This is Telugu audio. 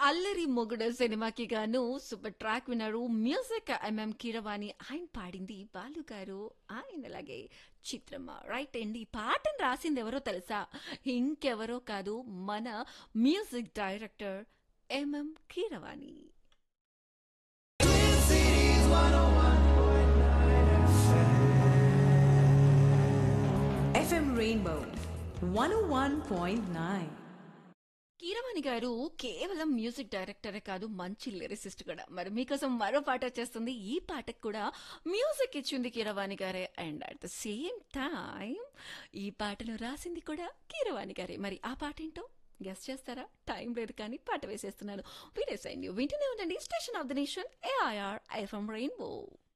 అల్లరి మొగుడు సినిమాకి గాను సూపర్ ట్రాక్ విన్నారు మ్యూజిక్ ఎంఎం కీరవాణి ఆయన పాడింది బాలు గారు ఆయనలాగే చిత్రమ్మ రైట్ అండి ఈ పాటను రాసింది ఎవరో తెలుసా ఇంకెవరో కాదు మన music director M M Keeravani FM Rainbow 101.9. Keeravani garu కేవలం మ్యూజిక్ డైరెక్టరే కాదు మంచి లిరిసిస్ట్ కూడా మరి మీకోసం మరో పాట వచ్చేస్తుంది ఈ పాటకు కూడా మ్యూజిక్ ఇచ్చింది కీరవాణి గారే and at the same time ఈ పాటను రాసింది కూడా కీరవాణి గారే మరి ఆ పాట ఏంటో గెస్ట్ చేస్తారా టైం లేదు కానీ పాట వేసేస్తున్నాను వినేసైండి వింటూనే ఉండండి station of the nation AIR I from rainbow